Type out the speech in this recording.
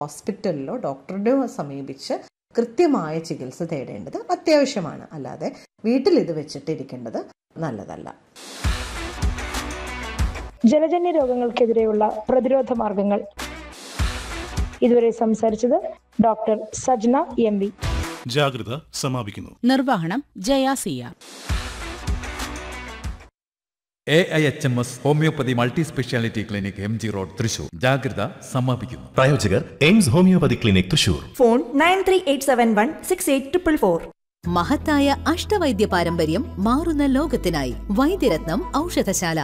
ഹോസ്പിറ്റലിലോ ഡോക്ടറുടെയോ സമീപിച്ച് കൃത്യമായ ചികിത്സ തേടേണ്ടത് അത്യാവശ്യമാണ് അല്ലാതെ വീട്ടിൽ ഇത് വെച്ചിട്ടിരിക്കേണ്ടത് നല്ലതല്ല ജലജന്യ രോഗങ്ങൾക്കെതിരെയുള്ള പ്രതിരോധ മാർഗങ്ങൾ ഇതുവരെ സംസാരിച്ചത് ഡോക്ടർ സജ്ന എം വി ജാഗ്രത സമാപിക്കുന്നു നിർവഹണം ജയാസിയ A I H M S homeopathy multi speciality clinic M G road Thrissur ജാഗ്രത സമാപിക്കുന്നു പ്രായോജകർ Aims homeopathy clinic Thrissur phone nine three eight seven one six eight triple four മഹത്തായ അഷ്ടവൈദ്യ പാരമ്പര്യം മാറുന്ന ലോകത്തിനായി വൈദ്യരത്നം ഔഷധശാല